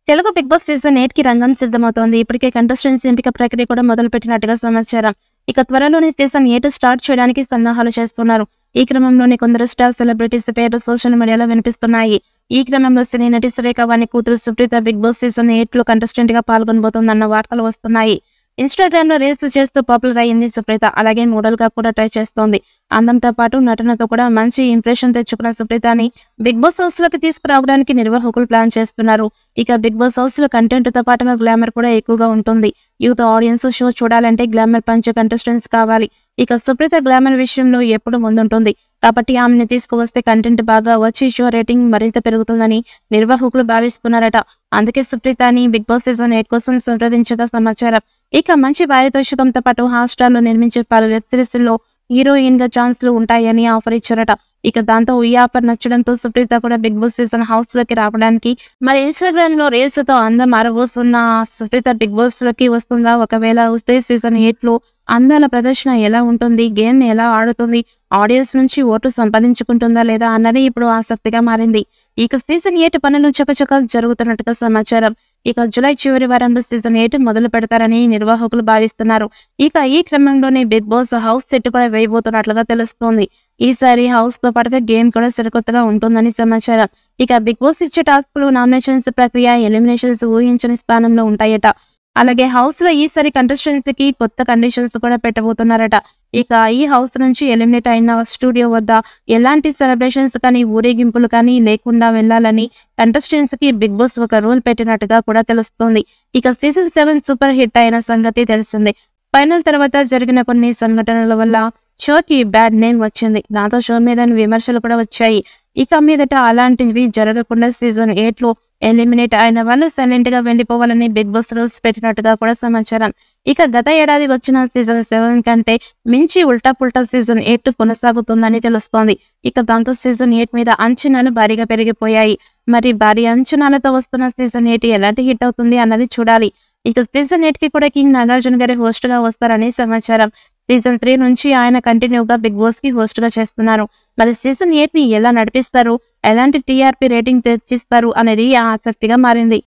Telugu big boss season eight కి రంగం సిద్ధమవుతోంది ఇప్పటికే కంటెస్టెంట్స్ ఎంపిక ప్రక్రియ కూడా మొదలు పెట్టినట్టుగా సమాచారం ఇక త్వరలోనే సీజన్ ఎయిట్ స్టార్ట్ చేయడానికి సన్నాహాలు చేస్తున్నారు ఈ క్రమంలోనే కొందరు స్టార్ సెలబ్రిటీస్ పేర్లు సోషల్ మీడియాలో వినిపిస్తున్నాయి ఈ క్రమంలో సినీ నటి సురేఖ వాణి కూతురు Supreetha big boss season eight లో కంటెస్టెంట్ గా పాల్గొనబోతోందన్న వార్తలు వస్తున్నాయి ఇన్స్టాగ్రామ్ లో రీల్స్ చేస్తూ పాపులర్ అయ్యింది సుప్రీత అలాగే మోడల్ గా కూడా ట్రై చేస్తోంది అందంతో పాటు నటనతో కూడా మంచి ఇంప్రెషన్ తెచ్చుకున్న సుప్రీతని బిగ్ బాస్ హౌస్ లోకి తీసుకురావడానికి నిర్వాహకులు ప్లాన్ చేస్తున్నారు ఇక బిగ్ బాస్ హౌస్ లో కంటెంట్ తో పాటుగా గ్లామర్ కూడా ఎక్కువగా ఉంటుంది యూత్ ఆడియన్స్ షో చూడాలంటే గ్లామర్ పంచే కంటెస్టెంట్స్ కావాలి ఇక సుప్రీత గ్లామర్ విషయంలో ఎప్పుడు ముందుంటుంది కాబట్టి ఆమెను తీసుకువస్తే కంటెంట్ బాగా వచ్చి షో రేటింగ్ మరింత పెరుగుతుందని నిర్వాహకులు భావిస్తున్నారట అందుకే సుప్రీతని బిగ్ బాస్ సీజన్ ఎయిట్ కోసం సంప్రదించగా సమాచారం ఇక మంచి పారితోషికంతో పాటు హాట్స్టార్ లో నిర్మించే పలు వెబ్ సిరీస్ లో హీరోయిన్ గా ఛాన్స్లు ఉంటాయని ఆఫర్ ఇచ్చారట ఇక దాంతో ఈ ఆఫర్ నచ్చడంతో సుప్రీత కూడా బిగ్ బాస్ సీజన్ హౌస్ లోకి రావడానికి మరి ఇన్స్టాగ్రామ్ లో రేస్ తో అందం మారబోతున్న సుప్రీత బిగ్ బాస్ లోకి వస్తుందా ఒకవేళ వస్తే సీజన్ ఎయిట్ లో అందాల ప్రదర్శన ఎలా ఉంటుంది గేమ్ ఎలా ఆడుతుంది ఆడియన్స్ నుంచి ఓట్లు సంపాదించుకుంటుందా లేదా అన్నది ఇప్పుడు ఆసక్తిగా మారింది ఇక సీజన్ ఎయిట్ పనులు చకచక జరుగుతున్నట్టుగా సమాచారం ఇక జూలై చివరి వారంలో సీజన్ ఎయిట్ మొదలు పెడతారని నిర్వాహకులు భావిస్తున్నారు ఇక ఈ క్రమంలోనే బిగ్ బాస్ హౌస్ సెట్ కూడా వేయబోతున్నట్లుగా తెలుస్తోంది ఈసారి హౌస్ తో పాటుగా గేమ్ కూడా సరికొత్తగా ఉంటుందని సమాచారం ఇక బిగ్ బాస్ ఇచ్చే టాస్క్లు నామినేషన్స్ ప్రక్రియ ఎలిమినేషన్స్ ఊహించని స్థానంలో ఉంటాయట అలాగే హౌస్ లో ఈసారి కంటెస్టెంట్స్ కి కొత్త కండిషన్స్ కూడా పెట్టబోతున్నారట ఇక ఈ హౌస్ నుంచి ఎలిమినేట్ అయిన స్టూడియో వద్ద ఎలాంటి సెలబ్రేషన్స్ కానీ ఊరేగింపులు కానీ లేకుండా వెళ్లాలని కంటెస్టెంట్స్ కి బిగ్ బాస్ ఒక రూల్ పెట్టినట్టుగా కూడా తెలుస్తోంది ఇక సీజన్ సెవెన్ సూపర్ హిట్ అయిన సంగతి తెలిసిందే ఫైనల్ తర్వాత జరిగిన కొన్ని సంఘటనల వల్ల షోకి బ్యాడ్ నేమ్ వచ్చింది దాంతో షో మీద విమర్శలు కూడా వచ్చాయి ఇక మీదట అలాంటివి జరగకుండా సీజన్ ఎయిట్ లో ఎలిమినేట్ అయిన వాళ్ళు సైలెంట్ గా వెళ్లిపోవాలని బిగ్ బాస్ రూల్స్ పెట్టినట్టుగా కూడా సమాచారం ఇక గత ఏడాది వచ్చిన సీజన్ సెవెన్ కంటే మించి ఉల్టా పుల్టా సీజన్ ఎయిట్ కొనసాగుతుందని తెలుస్తోంది ఇక దాంతో సీజన్ ఎయిట్ మీద అంచనాలు భారీగా పెరిగిపోయాయి మరి భారీ అంచనాలతో వస్తున్న సీజన్ ఎయిట్ ఎలాంటి హిట్ అవుతుంది అన్నది చూడాలి ఇక సీజన్ ఎయిట్ కి కూడా కింగ్ నాగార్జున గారి హోస్ట్ గా వస్తారని సమాచారం సీజన్ త్రీ నుంచి ఆయన కంటిన్యూగా బిగ్ బాస్ కి హోస్ట్ గా చేస్తున్నారు మరి సీజన్ ఎయిట్ ని ఎలా నడిపిస్తారు ఎలాంటి టీఆర్పీ రేటింగ్ తెచ్చిస్తారు అనేది ఆసక్తిగా మారింది